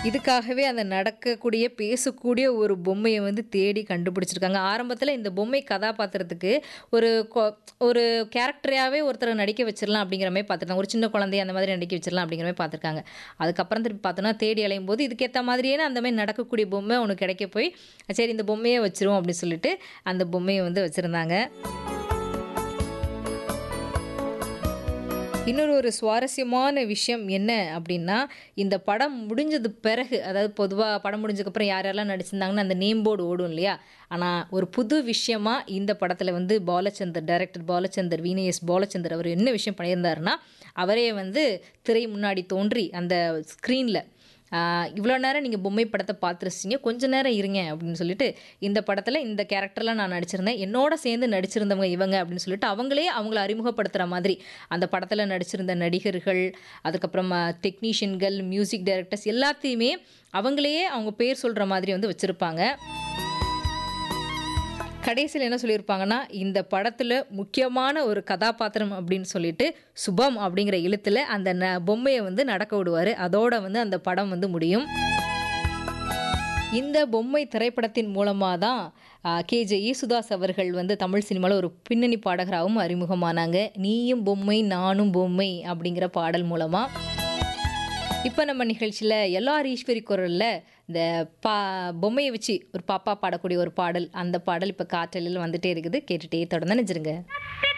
இதுக்காகவே அந்த நடக்கக்கூடிய, பேசக்கூடிய ஒரு பொம்மைய வந்து தேடி கண்டுபிடிச்சிருக்காங்க. ஆரம்பத்தில இந்த பொம்மை கதாபாத்திரத்துக்கு ஒரு கொ ஒரு கேரக்டராவே ஒருத்தர நடிக்க வச்சிரலாம் அப்படிங்கிற மாரி பார்த்துருந்தாங்க. ஒரு சின்ன குழந்தைய அந்த மாதிரி நடிக்க வச்சிரலாம் அப்படிங்கிற மாரி பார்த்துருக்காங்க. அதுக்கப்புறம் திருப்பி பார்த்தோம்னா, தேடி அலையும்போது இதுக்கேத்த மாதிரியான அந்த மாரி நடக்கக்கூடிய பொம்மை ஒண்ணு கிடைக்க போய், சரி இந்த பொம்மையே வச்சுருவோம் அப்படின்னு சொல்லிட்டு, அந்த பொம்மைய வந்து வச்சிருந்தாங்க. இன்னொரு ஒரு சுவாரஸ்யமான விஷயம் என்ன அப்படின்னா, இந்த படம் முடிஞ்சது பிறகு, அதாவது பொதுவா படம் முடிஞ்சதுக்கப்புறம் யார் யாரெல்லாம் நடிச்சிருந்தாங்கன்னு அந்த நேம் போர்டு ஓடும் இல்லையா? ஆனா, ஒரு புது விஷயமா இந்த படத்தில வந்து பாலச்சந்தர் டைரக்டர் பாலச்சந்தர், வி.எஸ். பாலச்சந்தர் அவர் என்ன விஷயம் பண்ணியிருந்தாருன்னா, அவரே வந்து திரை முன்னாடி தோன்றி அந்த ஸ்க்ரீன்ல ஆ "இவ்வளோ நேரம் நீங்க பொம்மை படத்த பார்த்து ரசிச்சீங்க. கொஞ்ச நேரம் இருங்க" அப்படின்னு சொல்லிட்டு, "இந்த படத்தில இந்த கேரக்டர்ல நான் நடிச்சிருந்தேன். என்னோட சேர்ந்து நடிச்சிருந்தவங்க இவங்க" அப்படின்னு சொல்லிட்டு அவங்களே அவங்கள அறிமுகப்படுத்துற மாதிரி, அந்த படத்தில நடிச்சிருந்த நடிகர்கள், அதுக்கப்புறமா டெக்னீஷியன்கள், மியூசிக் டைரக்டர்ஸ் எல்லாத்தையுமே அவங்களையே அவங்க பேர் சொல்ற மாதிரி வந்து வச்சிருப்பாங்க. கடைசியில என்ன சொல்லியிருப்பாங்கன்னா, இந்த படத்தில முக்கியமான ஒரு கதாபாத்திரம் அப்படின்னு சொல்லிட்டு, சுபம் அப்படிங்கிற எழுத்துல அந்த ந பொம்மைய வந்து நடக்க விடுவாரு. அதோட வந்து அந்த படம் வந்து முடியும். இந்த பொம்மை திரைப்படத்தின் மூலமா தான் அ கே.ஜே. யேசுதாஸ் அவர்கள் வந்து தமிழ் சினிமால ஒரு பின்னணி பாடகராவும் அறிமுகமானாங்க. "நீயும் பொம்மை நானும் பொம்மை" அப்படிங்கிற பாடல் மூலமா. இப்ப நம்ம நிகழ்ச்சியில எல்.ஆர். ஈஸ்வரி குரல்ல இந்த பா பொம்மைய வச்சு ஒரு பாப்பா பாடக்கூடிய ஒரு பாடல், அந்த பாடல் இப்ப காற்றலையில வந்துட்டே இருக்குது. கேட்டுட்டே தொடர்ந்து இணைஞ்சிருங்க.